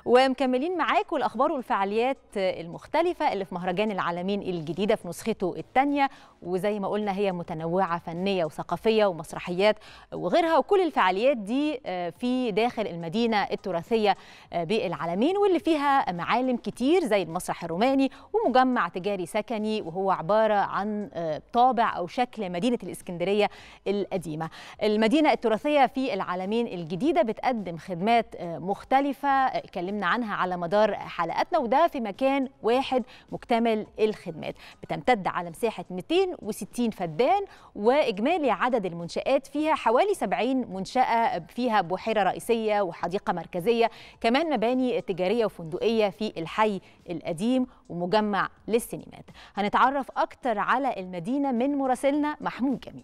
ومكملين معاكم الاخبار والفعاليات المختلفه اللي في مهرجان العالمين الجديده في نسخته الثانيه وزي ما قلنا هي متنوعه فنيه وثقافيه ومسرحيات وغيرها وكل الفعاليات دي في داخل المدينه التراثيه بالعالمين واللي فيها معالم كتير زي المسرح الروماني ومجمع تجاري سكني وهو عباره عن طابع او شكل مدينه الاسكندريه القديمه المدينه التراثيه في العالمين الجديده بتقدم خدمات مختلفه اتكلمنا عنها على مدار حلقاتنا وده في مكان واحد مكتمل الخدمات بتمتد على مساحه 260 فدان واجمالي عدد المنشات فيها حوالي 70 منشاه فيها بحيره رئيسيه وحديقه مركزيه كمان مباني تجاريه وفندقيه في الحي القديم ومجمع للسينمات هنتعرف اكتر على المدينه من مراسلنا محمود جميل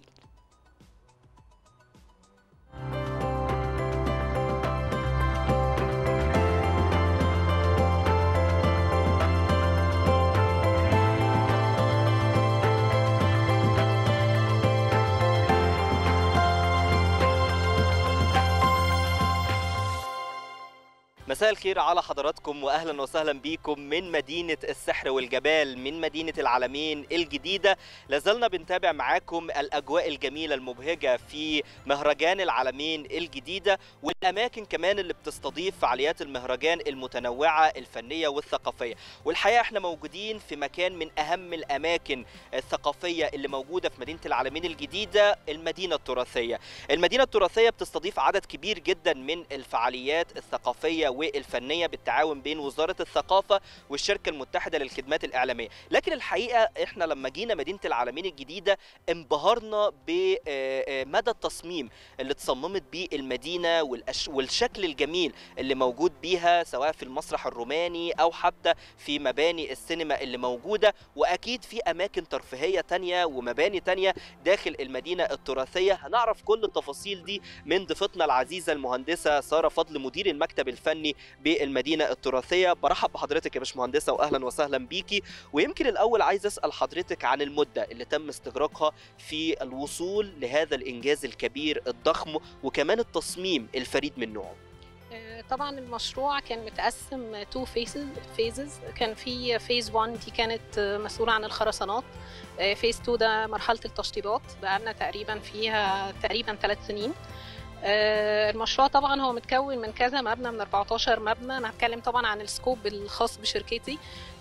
مساء الخير على حضراتكم واهلا وسهلا بيكم من مدينه السحر والجبال من مدينه العالمين الجديده لازلنا بنتابع معاكم الاجواء الجميله المبهجه في مهرجان العالمين الجديده والاماكن كمان اللي بتستضيف فعاليات المهرجان المتنوعه الفنيه والثقافيه والحقيقه احنا موجودين في مكان من اهم الاماكن الثقافيه اللي موجوده في مدينه العالمين الجديده المدينه التراثيه المدينه التراثيه بتستضيف عدد كبير جدا من الفعاليات الثقافيه والفنيه بالتعاون بين وزاره الثقافه والشركه المتحده للخدمات الاعلاميه لكن الحقيقه احنا لما جينا مدينه العالمين الجديده انبهرنا بمدى التصميم اللي اتصممت بيه المدينه والشكل الجميل اللي موجود بيها سواء في المسرح الروماني او حتى في مباني السينما اللي موجوده واكيد في اماكن ترفيهيه تانية ومباني تانية داخل المدينه التراثيه هنعرف كل التفاصيل دي من ضيفتنا العزيزه المهندسه ساره فضل مدير المكتب الفني بالمدينه التراثيه برحب بحضرتك يا باشمهندسه واهلا وسهلا بيكي ويمكن الاول عايز اسال حضرتك عن المده اللي تم استغراقها في الوصول لهذا الانجاز الكبير الضخم وكمان التصميم الفريد من نوعه طبعا المشروع كان متقسم تو فيزز فيزز كان في فيز 1 دي كانت مسؤوله عن الخرسانات فيز 2 ده مرحله التشطيبات بقالنا تقريبا فيها تقريبا ثلاث سنين المشروع طبعا هو متكون من كذا مبنى من 14 مبنى انا هتكلم طبعا عن السكوب الخاص بشركتي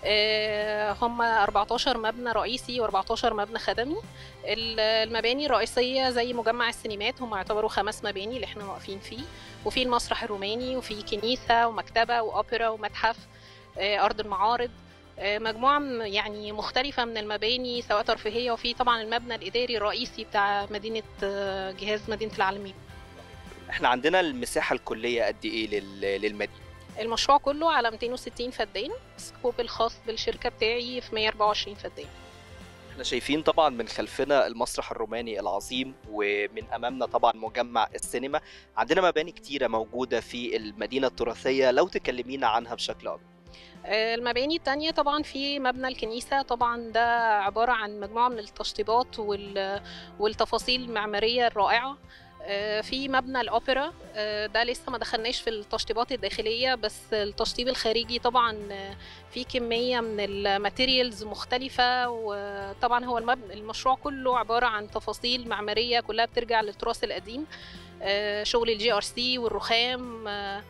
هم 14 مبنى رئيسي و14 مبنى خدمي المباني الرئيسيه زي مجمع السينمات هم يعتبروا خمس مباني اللي احنا واقفين فيه وفي المسرح الروماني وفي كنيسه ومكتبه واوبرا ومتحف ارض المعارض مجموعة يعني مختلفة من المباني سواء ترفيهية وفي طبعا المبنى الإداري الرئيسي بتاع مدينة جهاز مدينة العالمين احنا عندنا المساحة الكلية قد ايه للمدينة؟ المشروع كله على 260 فدان سكوب الخاص بالشركة بتاعي في 124 فدان احنا شايفين طبعا من خلفنا المسرح الروماني العظيم ومن امامنا طبعا مجمع السينما عندنا مباني كتيرة موجودة في المدينة التراثية لو تكلمينا عنها بشكل اكبر المباني التانية طبعا في مبنى الكنيسة طبعا ده عبارة عن مجموعة من التشطيبات والتفاصيل المعمارية الرائعة في مبنى الأوبرا ده لسه ما دخلناش في التشطيبات الداخلية بس التشطيب الخارجي طبعا في كمية من الماتيريالز مختلفة وطبعا هو المشروع كله عبارة عن تفاصيل معمارية كلها بترجع للتراث القديم شغل الجي ار سي والرخام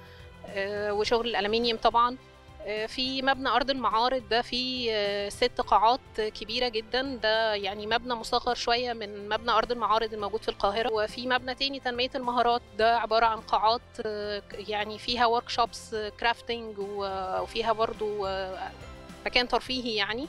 وشغل الألمنيوم طبعا في مبنى أرض المعارض ده فيه ست قاعات كبيرة جدا ده يعني مبنى مصغر شوية من مبنى أرض المعارض الموجود في القاهرة وفي مبنى تاني تنمية المهارات ده عبارة عن قاعات يعني فيها ورك شوبس كرافتنج وفيها برضو مكان ترفيهي يعني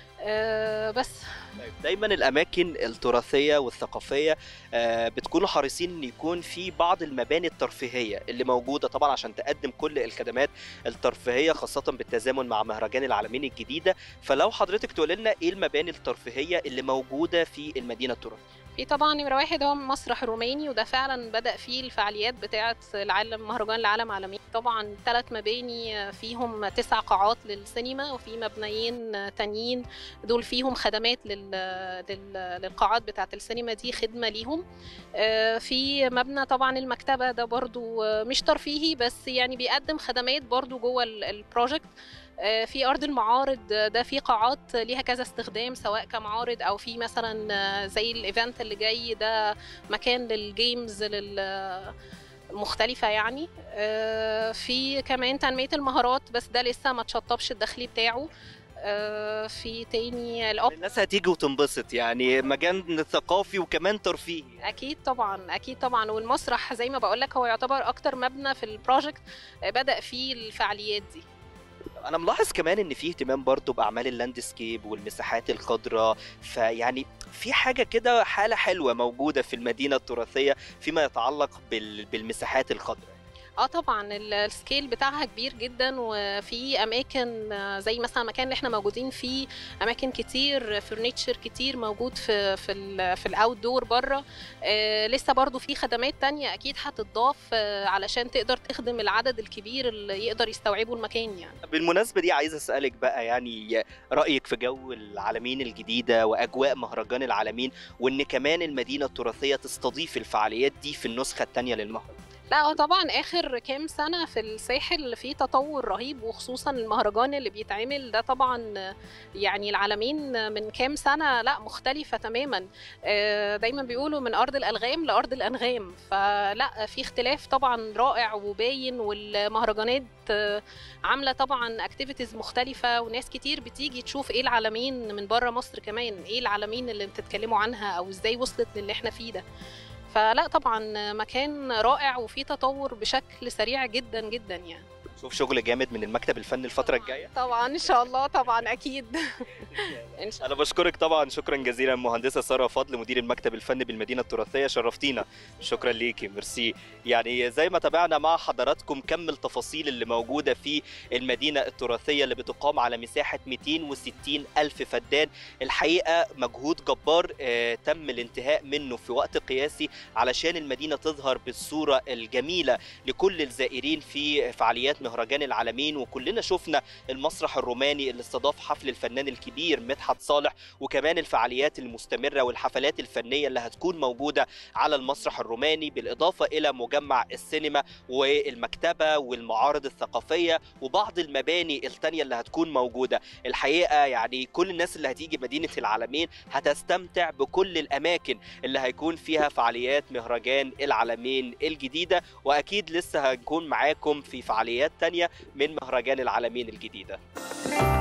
بس دايما الاماكن التراثيه والثقافيه بتكونوا حريصين ان يكون في بعض المباني الترفيهيه اللي موجوده طبعا عشان تقدم كل الخدمات الترفيهيه خاصه بالتزامن مع مهرجان العالمين الجديده فلو حضرتك تقول لنا ايه المباني الترفيهيه اللي موجوده في المدينه التراثيه في في طبعا نمرة واحد هو مسرح روماني وده فعلا بدأ فيه الفعاليات بتاعة العالم مهرجان العالم عالمين طبعا ثلاث مباني فيهم تسع قاعات للسينما وفي مبنيين تانيين دول فيهم خدمات لل... لل... للقاعات بتاعة السينما دي خدمة ليهم في مبنى طبعا المكتبة ده برضو مش ترفيهي بس يعني بيقدم خدمات برضو جوه البروجكت في ارض المعارض ده في قاعات ليها كذا استخدام سواء كمعارض او في مثلا زي الايفنت اللي جاي ده مكان للجيمز لل مختلفة يعني في كمان تنمية المهارات بس ده لسه ما تشطبش الداخلي بتاعه في تاني الأوب الناس هتيجي وتنبسط يعني مكان ثقافي وكمان ترفيهي اكيد طبعا اكيد طبعا والمسرح زي ما بقول لك هو يعتبر اكتر مبنى في البروجكت بدا فيه الفعاليات دي انا ملاحظ كمان ان في اهتمام برضو باعمال اللاندسكيب والمساحات الخضراء فيعني في حاجه كده حاله حلوه موجوده في المدينه التراثيه فيما يتعلق بالمساحات الخضراء اه طبعا السكيل بتاعها كبير جدا وفي اماكن زي مثلا المكان اللي احنا موجودين فيه اماكن كتير فرنيتشر كتير موجود في في ال في الاوت دور بره آه لسه برضو في خدمات تانية اكيد هتضاف آه علشان تقدر تخدم العدد الكبير اللي يقدر يستوعبه المكان يعني بالمناسبه دي عايز اسالك بقى يعني رايك في جو العالمين الجديده واجواء مهرجان العالمين وان كمان المدينه التراثيه تستضيف الفعاليات دي في النسخه الثانيه للمهرجان لا هو طبعا اخر كام سنه في الساحل في تطور رهيب وخصوصا المهرجان اللي بيتعمل ده طبعا يعني العالمين من كام سنه لا مختلفه تماما دايما بيقولوا من ارض الالغام لارض الانغام فلا في اختلاف طبعا رائع وباين والمهرجانات عامله طبعا اكتيفيتيز مختلفه وناس كتير بتيجي تشوف ايه العالمين من بره مصر كمان ايه العالمين اللي بتتكلموا عنها او ازاي وصلت للي احنا فيه ده فلا طبعا مكان رائع وفيه تطور بشكل سريع جدا جدا يعني شوف شغل جامد من المكتب الفني الفتره الجايه طبعا ان شاء الله طبعا اكيد إن شاء انا بشكرك طبعا شكرا جزيلا مهندسه ساره فضل مدير المكتب الفني بالمدينه التراثيه شرفتينا شكرا ليكي ميرسي يعني زي ما تابعنا مع حضراتكم كم التفاصيل اللي موجوده في المدينه التراثيه اللي بتقام على مساحه 260 الف فدان الحقيقه مجهود جبار آه تم الانتهاء منه في وقت قياسي علشان المدينه تظهر بالصوره الجميله لكل الزائرين في فعاليات مهرجان العالمين وكلنا شفنا المسرح الروماني اللي استضاف حفل الفنان الكبير مدحت صالح وكمان الفعاليات المستمرة والحفلات الفنية اللي هتكون موجودة على المسرح الروماني بالإضافة إلى مجمع السينما والمكتبة والمعارض الثقافية وبعض المباني التانية اللي هتكون موجودة الحقيقة يعني كل الناس اللي هتيجي مدينة العالمين هتستمتع بكل الأماكن اللي هيكون فيها فعاليات مهرجان العالمين الجديدة وأكيد لسه هنكون معاكم في فعاليات تانية من مهرجان العالمين الجديدة